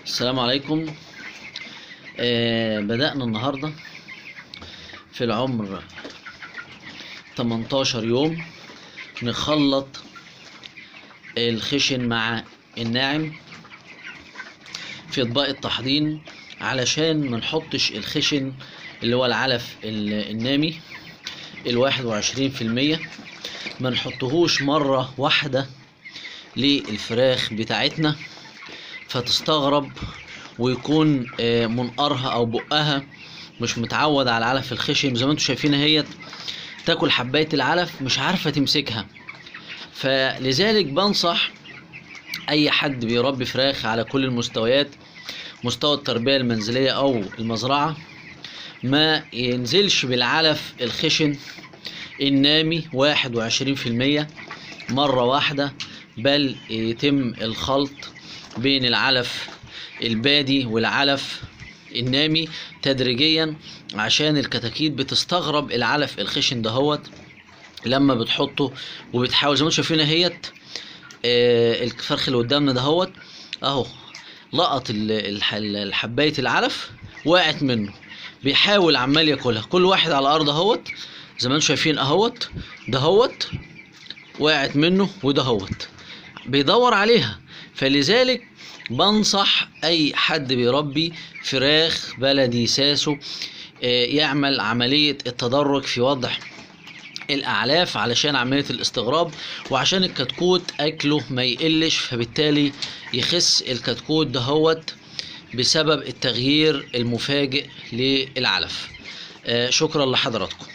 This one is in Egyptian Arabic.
السلام عليكم آه بدأنا النهاردة في العمر 18 يوم نخلط الخشن مع الناعم في اطباق التحضير علشان ما نحطش الخشن اللي هو العلف ال- النامي الواحد وعشرين في المية ما نحطهوش مرة واحدة للفراخ بتاعتنا فتستغرب ويكون آه، منقارها او بقها مش متعود على العلف الخشن زي ما انتم شايفين اهيت تاكل حبايه العلف مش عارفه تمسكها فلذلك بنصح اي حد بيربي فراخ على كل المستويات مستوى التربيه المنزليه او المزرعه ما ينزلش بالعلف الخشن النامي واحد وعشرين في المية مرة واحدة بل يتم الخلط بين العلف البادي والعلف النامي تدريجيا عشان الكتاكيت بتستغرب العلف الخشن دهوت لما بتحطه وبتحاول زي ما انتم شايفين اهيت آه، الفرخ اللي قدامنا دهوت اهو لقط ال- الح- الحبايه العلف وقعت منه بيحاول عمال ياكلها كل واحد على الارض اهوت زي ما انتم شايفين اهوت دهوت وقعت منه ودهوت بيدور عليها فلذلك بنصح اي حد بيربي فراخ بلدي ساسو آه، يعمل عملية التدرج في وضع الاعلاف علشان عملية الاستغراب وعشان الكتكوت اكله ما يقلش فبالتالي يخس الكتكوت دهوت بسبب التغيير المفاجئ للعلف آه، شكرا لحضراتكم